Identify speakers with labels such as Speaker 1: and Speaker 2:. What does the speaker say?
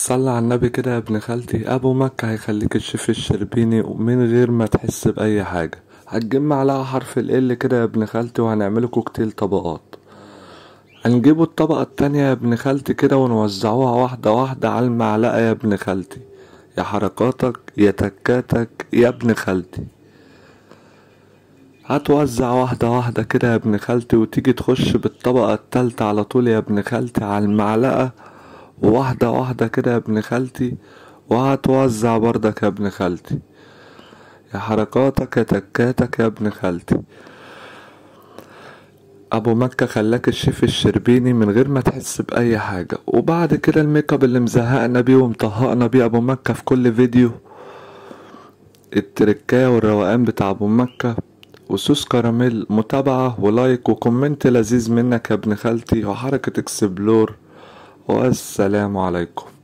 Speaker 1: صلى على النبي كده يا ابن خالتي ابو مكة هيخليك الشيف الشربيني من غير ما تحس باي حاجة هتجيب معلقة حرف ال كده يا ابن خالتي وهنعمله كوكتيل طبقات هنجيبوا الطبقة التانية يا ابن خالتي كده ونوزعوها واحدة واحدة على المعلقة يا ابن خالتي يا حركاتك يا تكاتك يا ابن خالتي هتوزع واحدة واحدة كده يا ابن خالتي وتيجي تخش بالطبقة التالتة على طول يا ابن خالتي على المعلقة واحدة واحدة كده يا ابن خالتي وهتوزع بردك يا ابن خالتي يا حركاتك يا تكاتك يا ابن خالتي ابو مكة خلاك الشيف الشربيني من غير ما تحس باي حاجة وبعد كده الميك اب اللي مزهقنا بيه ومطهقنا بيه ابو مكة في كل فيديو التركاية والروقان بتاع ابو مكة وصوص كراميل متابعة ولايك وكومنت لذيذ منك يا ابن خالتي وحركة اكسبلور والسلام عليكم